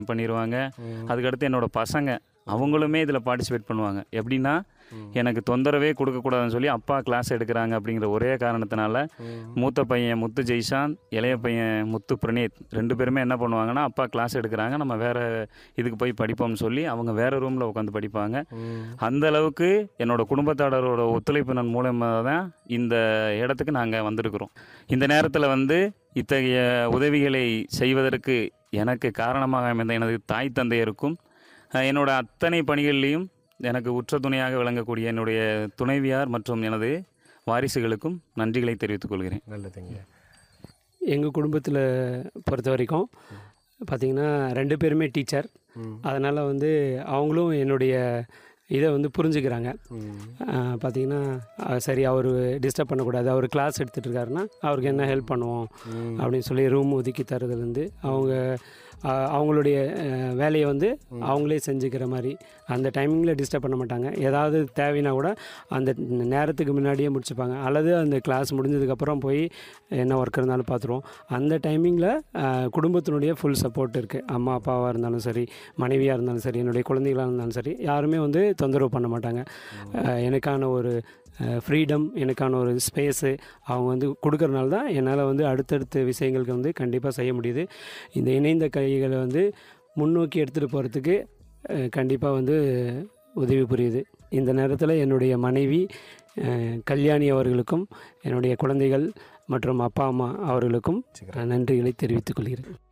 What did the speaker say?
பண்ணிடுவாங்க அதுக்கடுத்து என்னோட பசங்க அவங்களுமே இதில் பார்ட்டிசிபேட் பண்ணுவாங்க எப்படின்னா எனக்கு தொந்தரவே கொடுக்கக்கூடாதுன்னு சொல்லி அப்பா கிளாஸ் எடுக்கிறாங்க அப்படிங்கிற ஒரே காரணத்தினால மூத்த பையன் முத்து ஜெய்சாந்த் இளைய பையன் முத்து பிரணீத் ரெண்டு பேருமே என்ன பண்ணுவாங்கன்னா அப்பா கிளாஸ் எடுக்கிறாங்க நம்ம வேறு இதுக்கு போய் படிப்போம்னு சொல்லி அவங்க வேறு ரூமில் உட்காந்து படிப்பாங்க அந்த அளவுக்கு என்னோட குடும்பத்தாரோட ஒத்துழைப்பினன் மூலமாக தான் இந்த இடத்துக்கு நாங்கள் வந்திருக்கிறோம் இந்த நேரத்தில் வந்து இத்தகைய உதவிகளை செய்வதற்கு எனக்கு காரணமாக அமைந்த எனது தாய் தந்தையருக்கும் அஹ், என்னோட அத்தனை பணிகள்லையும் எனக்கு உற்ற துணையாக விளங்கக்கூடிய என்னுடைய துணைவியார் மற்றும் எனது வாரிசுகளுக்கும் நன்றிகளை தெரிவித்துக் கொள்கிறேன் நல்லதுங்க எங்கள் குடும்பத்தில் பொறுத்த வரைக்கும் பார்த்திங்கன்னா ரெண்டு பேருமே டீச்சர் அதனால் வந்து அவங்களும் என்னுடைய இதை வந்து புரிஞ்சுக்கிறாங்க பார்த்திங்கன்னா சரி அவர் டிஸ்டர்ப் பண்ணக்கூடாது அவர் கிளாஸ் எடுத்துகிட்டு இருக்காருன்னா அவருக்கு என்ன ஹெல்ப் பண்ணுவோம் அப்படின்னு சொல்லி ரூம் ஒதுக்கி தரதுலேருந்து அவங்க அஹ், அவங்களுடைய அஹ், வேலையை வந்து அவங்களே செஞ்சுக்கிற மாதிரி அந்த டைமிங்கில் டிஸ்டர்ப் பண்ண மாட்டாங்க ஏதாவது தேவைன்னா கூட அந்த நேரத்துக்கு முன்னாடியே முடிச்சுப்பாங்க அல்லது அந்த கிளாஸ் முடிஞ்சதுக்கப்புறம் போய் என்ன ஒர்க் இருந்தாலும் பார்த்துருவோம் அந்த டைமிங்கில் குடும்பத்தினுடைய ஃபுல் சப்போர்ட் இருக்குது அம்மா அப்பாவாக இருந்தாலும் சரி மனைவியாக இருந்தாலும் சரி என்னுடைய குழந்தைகளாக இருந்தாலும் சரி யாருமே வந்து தொந்தரவு பண்ண மாட்டாங்க அஹ், எனக்கான ஒரு ஃப்ரீடம் எனக்கான ஒரு ஸ்பேஸு அவங்க வந்து கொடுக்கறனால தான் என்னால் வந்து அடுத்தடுத்த விஷயங்களுக்கு வந்து கண்டிப்பாக செய்ய முடியுது இந்த இணைந்த கைகளை வந்து முன்னோக்கி எடுத்துகிட்டு போகிறதுக்கு கண்டிப்பாக வந்து உதவி புரியுது இந்த நேரத்தில் என்னுடைய மனைவி அஹ், கல்யாணி அவர்களுக்கும் என்னுடைய குழந்தைகள் மற்றும் அப்பா அம்மா அவர்களுக்கும் அஹ், நன்றிகளை தெரிவித்துக் கொள்கிறேன்